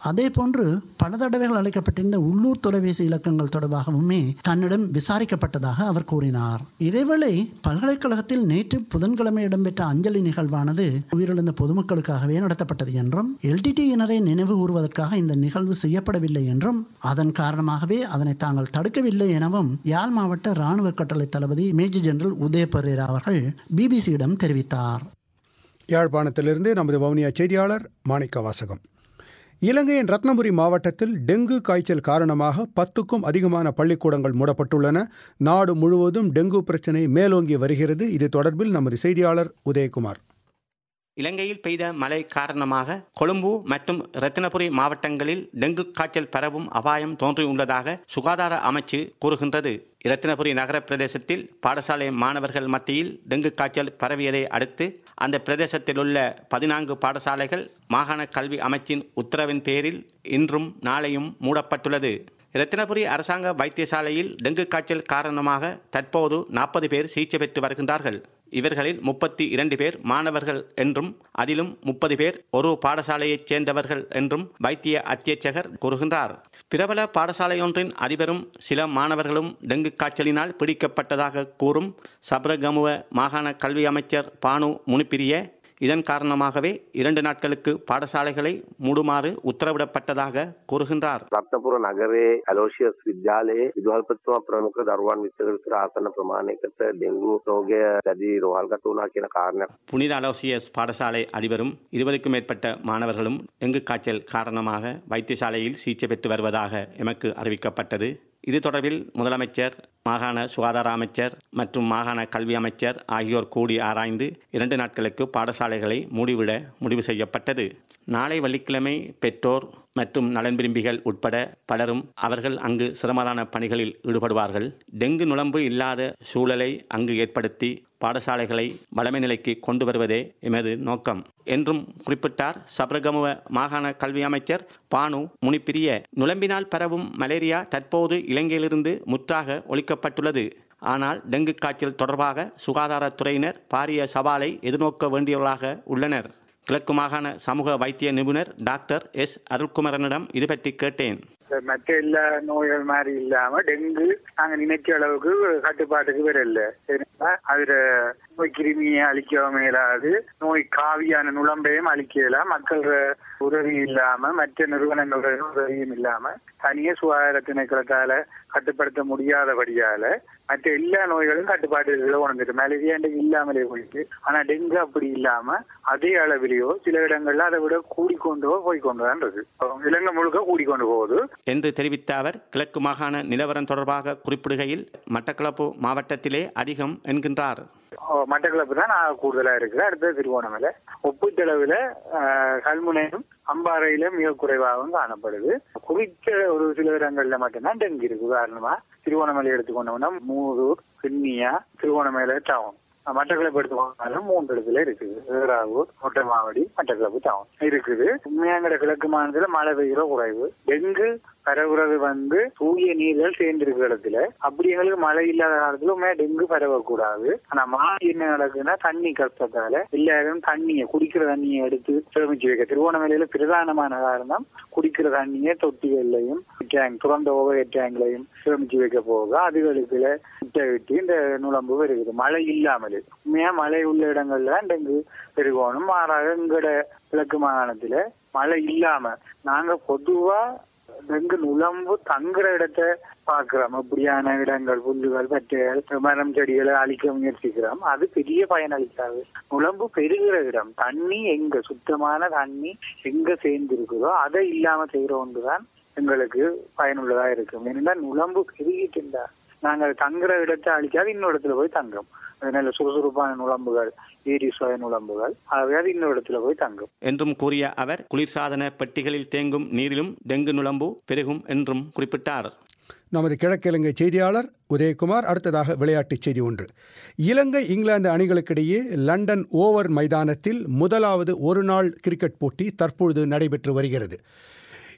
அதே போன்று பல தடவைகள் அழைக்கப்பட்டிருந்த உள்ளூர் தொலைபேசி இலக்கங்கள் தொடர்பாகவுமே தன்னிடம் விசாரிக்கப்பட்டதாக அவர் கூறினார் இதேவேளை பல்கலைக்கழகத்தில் நேற்று புதன்கிழமை இடம்பெற்ற அஞ்சலி நிகழ்வானது உயிரிழந்த பொதுமக்களுக்காகவே நடத்தப்பட்டது என்றும் எல்டிடியினரை நினைவு கூறுவதற்காக இந்த நிகழ்வு செய்யப்படவில்லை என்றும் அதன் காரணமாகவே அதனை தாங்கள் தடுக்கவில்லை எனவும் யாழ் மாவட்ட இராணுவ கட்டளை தளபதி மேஜர் ஜெனரல் உதய பரேரா அவர்கள் பிபிசியிடம் தெரிவித்தார் யாழ்ப்பாணத்திலிருந்து நமது வவுனியா செய்தியாளர் மாணிக்க வாசகம் இலங்கையின் ரத்னபுரி மாவட்டத்தில் டெங்கு காய்ச்சல் காரணமாக பத்துக்கும் அதிகமான பள்ளிக்கூடங்கள் மூடப்பட்டுள்ளன நாடு முழுவதும் டெங்கு பிரச்சினை மேலோங்கி வருகிறது இது தொடர்பில் நமது செய்தியாளர் உதயகுமார் இலங்கையில் பெய்த மழை காரணமாக கொழும்பு மற்றும் ரத்தினபுரி மாவட்டங்களில் டெங்கு காய்ச்சல் பரவும் அபாயம் தோன்றியுள்ளதாக சுகாதார அமைச்சு கூறுகின்றது இரத்தினபுரி நகர பிரதேசத்தில் பாடசாலை மாணவர்கள் மத்தியில் டெங்கு காய்ச்சல் பரவியதை அடுத்து அந்த பிரதேசத்தில் உள்ள பதினான்கு பாடசாலைகள் மாகாண கல்வி அமைச்சின் உத்தரவின் பேரில் இன்றும் நாளையும் மூடப்பட்டுள்ளது இரத்தினபுரி அரசாங்க வைத்தியசாலையில் டெங்கு காய்ச்சல் காரணமாக தற்போது நாற்பது பேர் சிகிச்சை பெற்று வருகின்றார்கள் இவர்களில் முப்பத்தி இரண்டு பேர் மாணவர்கள் என்றும் அதிலும் முப்பது பேர் ஒரு பாடசாலையைச் சேர்ந்தவர்கள் என்றும் வைத்திய அத்தியட்சகர் கூறுகின்றார் பிரபல பாடசாலையொன்றின் அதிபரும் சில மாணவர்களும் டெங்கு காய்ச்சலினால் பிடிக்கப்பட்டதாக கூறும் சப்ரகமுவ மாகாண கல்வி அமைச்சர் பானு முனிப்பிரிய இதன் காரணமாகவே இரண்டு நாட்களுக்கு பாடசாலைகளை மூடுமாறு உத்தரவிடப்பட்டதாக கூறுகின்றார் රත්නපුර නගරේ ඇලෝසියස් විද්‍යාලයේ විදුහල්පතිතුමා ප්‍රමුඛ දරුවන් විතර විතර ආසන්න ප්‍රමාණයකට ඩෙංගු රෝගය දැඩි රෝහල්ගත වුණා කියන කාරණයක් புனித அலோசியஸ் பாடசாலை அதிபரும் இருபதுக்கும் மேற்பட்ட மாணவர்களும் டெங்கு காய்ச்சல் காரணமாக வைத்தியசாலையில் சிகிச்சை பெற்று வருவதாக எமக்கு அறிவிக்கப்பட்டது இது தொடர்பில் முதலமைச்சர் மாகாண சுகாதார அமைச்சர் மற்றும் மாகாண கல்வி அமைச்சர் ஆகியோர் கூடி ஆராய்ந்து இரண்டு நாட்களுக்கு பாடசாலைகளை மூடிவிட முடிவு செய்யப்பட்டது நாளை வெள்ளிக்கிழமை பெற்றோர் மற்றும் நலன் விரும்பிகள் உட்பட பலரும் அவர்கள் அங்கு சிரமதான பணிகளில் ஈடுபடுவார்கள் டெங்கு நுழம்பு இல்லாத சூழலை அங்கு ஏற்படுத்தி பாடசாலைகளை வளமை நிலைக்கு கொண்டு வருவதே எமது நோக்கம் என்றும் குறிப்பிட்டார் சபரகமுவ மாகாண கல்வி அமைச்சர் பானு முனிப்பிரிய நுழம்பினால் பரவும் மலேரியா தற்போது இலங்கையிலிருந்து முற்றாக ஒழிக்கப்பட்டுள்ளது ஆனால் டெங்கு காய்ச்சல் தொடர்பாக சுகாதாரத்துறையினர் பாரிய சவாலை எதிர்நோக்க வேண்டியவர்களாக உள்ளனர் கிழக்கு மாகாண சமூக வைத்திய நிபுணர் டாக்டர் எஸ் அருள்குமரனிடம் இது பற்றி கேட்டேன் மற்ற எல்லா நோய்கள் மாதிரி இல்லாம டெங்கு நாங்க நினைச்ச அளவுக்கு கட்டுப்பாட்டுக்கு வரல சரிங்களா அதுல நோய் கிருமியை அழிக்கவும் இயலாது நோய் காவியான நுழம்பையும் அழிக்கலாம் மக்கள் உதவி இல்லாம மற்ற நிறுவனங்களோட உதவியும் இல்லாம தனியே சுகாதார திணைக்களத்தால கட்டுப்படுத்த முடியாதபடியால மற்ற எல்லா நோய்களும் கட்டுப்பாட்டுகளை உணர்ந்துட்டு மலேரியா இல்லாமலே போயிட்டு ஆனா டெங்கு அப்படி இல்லாம அதே அளவிலேயோ சில இடங்கள்ல அதை விட கூடிக்கொண்டோ போய்கொண்டு தான் இருக்கு இலங்கை முழுக்க கூடிக்கொண்டு போகுது என்று தெரிவித்த அவர் கிழக்கு மாகாண நிலவரம் தொடர்பாக குறிப்பிடுகையில் மட்டக்களப்பு மாவட்டத்திலே அதிகம் என்கின்றார் மட்டக்களப்பு தான் நான் கூடுதலா இருக்கு அடுத்தது திருவோணமலை ஒப்பீட்டளவுல கல்முனையும் அம்பாறையில மிக குறைவாகவும் காணப்படுது குறித்த ஒரு சில இடங்கள்ல மட்டும்தான் டெங்கு இருக்கு உதாரணமா திருவோணமலை எடுத்துக்கொண்டோம்னா மூதூர் கிண்ணியா திருவோணமலை டவுன் மட்டக்களப்பு எடுத்துக்கோனாலும் மூன்று இடத்துல இருக்குது ஏறாவூர் மொட்டமாவடி மட்டக்களப்பு டவுன் இருக்குது உண்மையாங்கிற கிழக்கு மாநிலத்துல மழை பெய்கிற குறைவு டெங்கு பரவுறது வந்து தூய நீர்கள் சேர்ந்திருக்கிற இடத்துல அப்படி எங்களுக்கு மழை இல்லாத காலத்துல உண்மையா டெங்கு பரவக்கூடாது ஆனா மாறி என்ன நடக்குதுன்னா தண்ணி கஷ்டத்தால எல்லாரும் தண்ணியை குடிக்கிற தண்ணியை எடுத்து சேமிச்சு வைக்க திருவோணமலையில பிரதானமான காரணம் குடிக்கிற தண்ணியை தொட்டிகள்லையும் டேங்க் துறந்த ஓவர் டேங்க்லையும் சேமிச்சு வைக்க போக அதுகளுக்குள்ள முட்டை விட்டு இந்த நுழம்பு வருகிறது மழை இல்லாமல் உண்மையா மழை உள்ள இடங்கள்ல தான் டெங்கு பெருகணும் மாறாக எங்கட கிழக்கு மாகாணத்துல மழை இல்லாம நாங்க பொதுவா டெங்கு நுழம்பு தங்குற இடத்தை பாக்குறோம் இப்படியான இடங்கள் புல்லுகள் பற்றைகள் மரம் செடிகளை அழிக்க முயற்சிக்கிறோம் அது பெரிய பயன் அளிக்காது நுழம்பு பெருகிற இடம் தண்ணி எங்க சுத்தமான தண்ணி எங்க சேர்ந்து இருக்குதோ அதை இல்லாம செய்யற ஒன்றுதான் எங்களுக்கு பயனுள்ளதா இருக்கும் ஏன்னா நுழம்பு பெருகிட்டு இருந்தா நாங்கள் தங்குற இடத்தை அழிக்காது இன்னொரு இடத்துல போய் தங்கும் நல்ல சுறுசுறுப்பான நுழம்புகள் ஏரி சுய நுழம்புகள் ஆகவே அது இன்னொரு இடத்துல போய் தங்கும் என்றும் கூறிய அவர் குளிர்சாதன பெட்டிகளில் தேங்கும் நீரிலும் டெங்கு நுழம்பு பெருகும் என்றும் குறிப்பிட்டார் நமது கிழக்கிழங்கை செய்தியாளர் உதயகுமார் அடுத்ததாக விளையாட்டுச் செய்தி ஒன்று இலங்கை இங்கிலாந்து அணிகளுக்கிடையே லண்டன் ஓவர் மைதானத்தில் முதலாவது ஒருநாள் கிரிக்கெட் போட்டி தற்பொழுது நடைபெற்று வருகிறது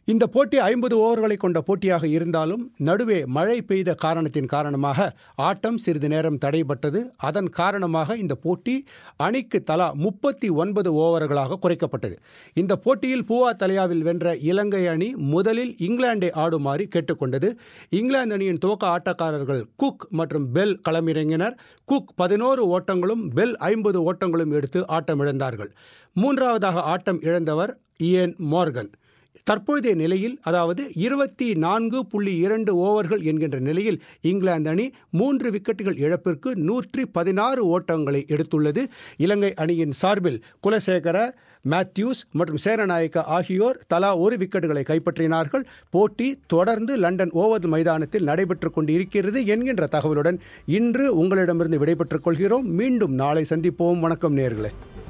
இந்த போட்டி ஐம்பது ஓவர்களை கொண்ட போட்டியாக இருந்தாலும் நடுவே மழை பெய்த காரணத்தின் காரணமாக ஆட்டம் சிறிது நேரம் தடைபட்டது அதன் காரணமாக இந்த போட்டி அணிக்கு தலா முப்பத்தி ஒன்பது ஓவர்களாக குறைக்கப்பட்டது இந்த போட்டியில் பூவா தலையாவில் வென்ற இலங்கை அணி முதலில் இங்கிலாந்தை ஆடுமாறு கேட்டுக்கொண்டது இங்கிலாந்து அணியின் துவக்க ஆட்டக்காரர்கள் குக் மற்றும் பெல் களமிறங்கினர் குக் பதினோரு ஓட்டங்களும் பெல் ஐம்பது ஓட்டங்களும் எடுத்து ஆட்டமிழந்தார்கள் மூன்றாவதாக ஆட்டம் இழந்தவர் இயன் மார்கன் தற்போதைய நிலையில் அதாவது இருபத்தி நான்கு புள்ளி இரண்டு ஓவர்கள் என்கின்ற நிலையில் இங்கிலாந்து அணி மூன்று விக்கெட்டுகள் இழப்பிற்கு நூற்றி பதினாறு ஓட்டங்களை எடுத்துள்ளது இலங்கை அணியின் சார்பில் குலசேகர மேத்யூஸ் மற்றும் சேரநாயக்க ஆகியோர் தலா ஒரு விக்கெட்டுகளை கைப்பற்றினார்கள் போட்டி தொடர்ந்து லண்டன் ஓவர் மைதானத்தில் நடைபெற்றுக் கொண்டு இருக்கிறது என்கின்ற தகவலுடன் இன்று உங்களிடமிருந்து விடைபெற்றுக் கொள்கிறோம் மீண்டும் நாளை சந்திப்போம் வணக்கம் நேர்களே